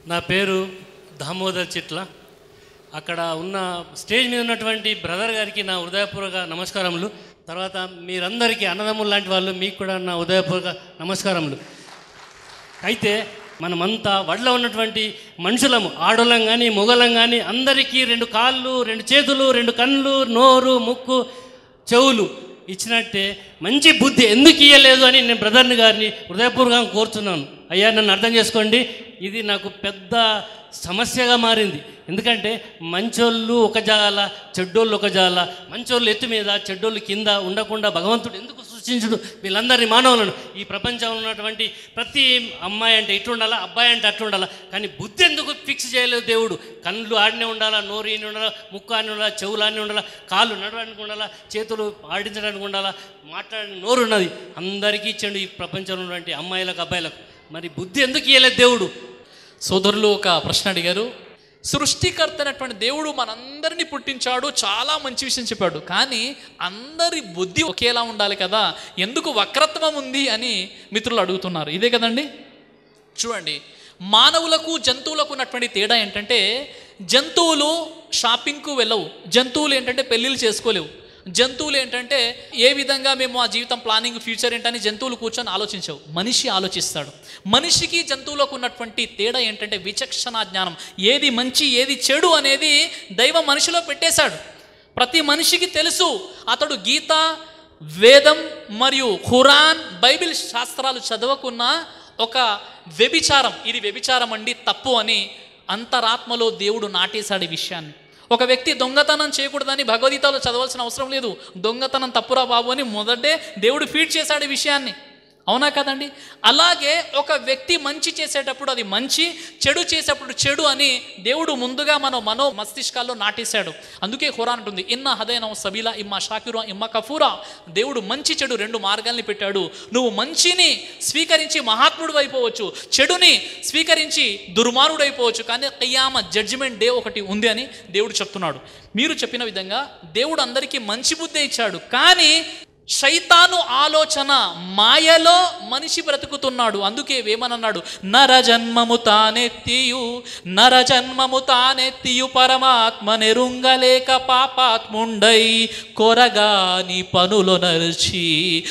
నా పేరు దామోదర్ చిట్ల అక్కడ ఉన్న స్టేజ్ మీద ఉన్నటువంటి బ్రదర్ గారికి నా హృదయపూర్వక నమస్కారములు తర్వాత మీరందరికీ అన్నదమ్ములు లాంటి వాళ్ళు మీకు కూడా నా హృదయపూర్వక నమస్కారములు అయితే మనమంతా వడ్ల ఉన్నటువంటి మనుషులము ఆడోళ్ళం కానీ మొగలం కానీ అందరికీ రెండు కాళ్ళు రెండు చేతులు రెండు కళ్ళు నోరు ముక్కు చెవులు ఇచ్చినట్టే మంచి బుద్ధి ఎందుకు ఇయ్యలేదు అని నేను బ్రదర్ని గారిని హృదయపూర్వకంగా కోరుతున్నాను అయ్యా నన్ను అర్థం చేసుకోండి ఇది నాకు పెద్ద సమస్యగా మారింది ఎందుకంటే మంచోళ్ళు ఒక జాల చెడ్డోళ్ళు ఒక జాల మంచోళ్ళు ఎత్తు మీద చెడ్డోళ్ళు కింద ఉండకుండా భగవంతుడు ఎందుకు సృష్టించుడు వీళ్ళందరినీ మానవులను ఈ ప్రపంచంలో ఉన్నటువంటి ప్రతి అమ్మాయి అంటే ఇటు ఉండాలా అబ్బాయి అంటే అట్లా ఉండాలా కానీ బుద్ధి ఎందుకు ఫిక్స్ చేయలేదు దేవుడు కళ్ళు ఆడనే ఉండాలా నోరు ఈయన ఉండాలా ముక్కు ఆని ఉండాలా చెవులు ఆని ఉండాలా కాళ్ళు నడవడానికి ఉండాలా చేతులు ఆడించడానికి ఉండాలా మాట్లాడడానికి నోరు ఉన్నది అందరికీ ఇచ్చాడు ఈ ప్రపంచంలో ఉన్నటువంటి అమ్మాయిలకు అబ్బాయిలకు మరి బుద్ధి ఎందుకు ఇవ్వలేదు దేవుడు సోదరులు ఒక ప్రశ్న అడిగారు సృష్టికర్త అయినటువంటి దేవుడు మనందరినీ పుట్టించాడు చాలా మంచి విషయం చెప్పాడు కానీ అందరి బుద్ధి ఒకేలా ఉండాలి కదా ఎందుకు వక్రత్వం ఉంది అని మిత్రులు అడుగుతున్నారు ఇదే కదండి చూడండి మానవులకు జంతువులకు ఉన్నటువంటి తేడా ఏంటంటే జంతువులు షాపింగ్కు వెళ్ళవు జంతువులు ఏంటంటే పెళ్ళిళ్ళు చేసుకోలేవు జంతువులు ఏంటంటే ఏ విధంగా మేము ఆ జీవితం ప్లానింగ్ ఫ్యూచర్ ఏంటని జంతువులు కూర్చొని ఆలోచించవు మనిషి ఆలోచిస్తాడు మనిషికి జంతువులకు ఉన్నటువంటి తేడా ఏంటంటే విచక్షణ జ్ఞానం ఏది మంచి ఏది చెడు అనేది దైవం మనిషిలో పెట్టేశాడు ప్రతి మనిషికి తెలుసు అతడు గీత వేదం మరియు ఖురాన్ బైబిల్ శాస్త్రాలు చదవకున్నా ఒక వ్యభిచారం ఇది వ్యభిచారం అండి తప్పు అని అంతరాత్మలో దేవుడు నాటేశాడు ఈ విషయాన్ని ఒక వ్యక్తి దొంగతనం చేయకూడదని భగవద్గీతలో చదవాల్సిన అవసరం లేదు దొంగతనం తప్పురా బాబు అని మొదటే దేవుడు ఫీడ్ చేశాడు ఈ విషయాన్ని అవునా కదండి అలాగే ఒక వ్యక్తి మంచి చేసేటప్పుడు అది మంచి చెడు చేసేటప్పుడు చెడు అని దేవుడు ముందుగా మన మనో మస్తిష్కాల్లో నాటేశాడు అందుకే ఖురాన్ ఉంటుంది ఇన్న హదైన సబీలా ఇమ్మ షాకిరా ఇమ్మ కఫూరా దేవుడు మంచి చెడు రెండు మార్గాల్ని పెట్టాడు నువ్వు మంచిని స్వీకరించి మహాత్ముడు అయిపోవచ్చు చెడుని స్వీకరించి దుర్మార్గుడు అయిపోవచ్చు కానీ కయ్యామ జడ్జిమెంట్ డే ఒకటి ఉంది అని దేవుడు చెప్తున్నాడు మీరు చెప్పిన విధంగా దేవుడు అందరికీ మంచి బుద్ధి ఇచ్చాడు కానీ శైతాను ఆలోచన మాయలో మనిషి బ్రతుకుతున్నాడు అందుకే వేమనన్నాడు నర జన్మము తానెత్తియు నర జన్మము తానెత్తియు పరమాత్మ నెరుంగలేక పాపాత్ముండై కొరగాని పనులు నరిచి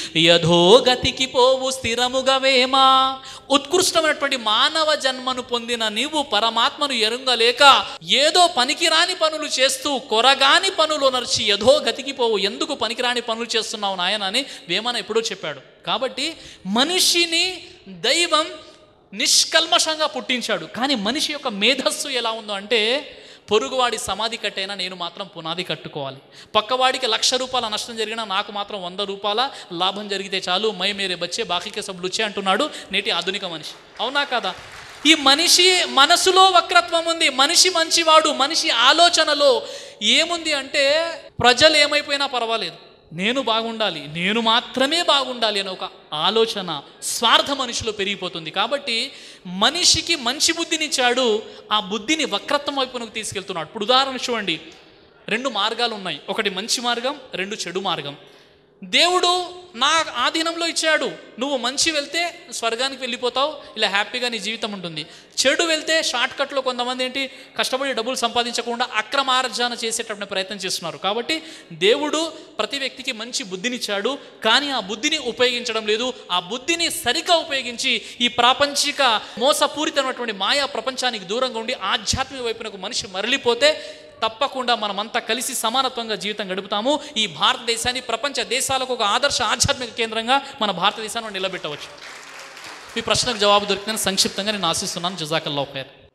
యధోగతికి పోవు స్థిరముగా వేమా ఉత్కృష్టమైనటువంటి మానవ జన్మను పొందిన నీవు పరమాత్మను ఎరుంగలేక ఏదో పనికిరాని పనులు చేస్తూ కొరగాని పనులు నడిచి యధో గతికి పోవు ఎందుకు పనికిరాని పనులు చేస్తున్నావు నాయన అని వేమన ఎప్పుడో చెప్పాడు కాబట్టి మనిషిని దైవం నిష్కల్మషంగా పుట్టించాడు కానీ మనిషి యొక్క మేధస్సు ఎలా ఉందో అంటే పొరుగువాడి సమాధి కట్టైనా నేను మాత్రం పునాది కట్టుకోవాలి పక్కవాడికి లక్ష రూపాయల నష్టం జరిగినా నాకు మాత్రం వంద రూపాయల లాభం జరిగితే చాలు మై మేరే బచ్చే బాకీకే సబ్ లుచ్చే అంటున్నాడు నేటి ఆధునిక మనిషి అవునా కదా ఈ మనిషి మనసులో వక్రత్వం ఉంది మనిషి మంచివాడు మనిషి ఆలోచనలో ఏముంది అంటే ప్రజలు ఏమైపోయినా పర్వాలేదు నేను బాగుండాలి నేను మాత్రమే బాగుండాలి అనే ఒక ఆలోచన స్వార్థ మనిషిలో పెరిగిపోతుంది కాబట్టి మనిషికి మంచి బుద్ధినిచ్చాడు ఆ బుద్ధిని వక్రత్వం వైపునకు తీసుకెళ్తున్నాడు ఇప్పుడు ఉదాహరణ చూడండి రెండు మార్గాలు ఉన్నాయి ఒకటి మంచి మార్గం రెండు చెడు మార్గం దేవుడు నా ఆధీనంలో ఇచ్చాడు నువ్వు మంచి వెళ్తే స్వర్గానికి వెళ్ళిపోతావు ఇలా హ్యాపీగా నీ జీవితం ఉంటుంది చెడు వెళ్తే షార్ట్ కట్లో కొంతమంది ఏంటి కష్టపడి డబ్బులు సంపాదించకుండా అక్రమార్జన చేసేటటువంటి ప్రయత్నం చేస్తున్నారు కాబట్టి దేవుడు ప్రతి వ్యక్తికి మంచి బుద్ధినిచ్చాడు కానీ ఆ బుద్ధిని ఉపయోగించడం లేదు ఆ బుద్ధిని సరిగ్గా ఉపయోగించి ఈ ప్రాపంచిక మోసపూరితమైనటువంటి మాయా ప్రపంచానికి దూరంగా ఉండి ఆధ్యాత్మిక వైపునకు మనిషి మరలిపోతే తప్పకుండా మనమంతా కలిసి సమానత్వంగా జీవితం గడుపుతాము ఈ భారతదేశాన్ని ప్రపంచ దేశాలకు ఒక ఆదర్శ ఆధ్యాత్మిక కేంద్రంగా మన భారతదేశాన్ని నిలబెట్టవచ్చు మీ ప్రశ్నకు జవాబు దొరికిందని సంక్షిప్తంగా నేను ఆశిస్తున్నాను జజాకల్లా ఖైర్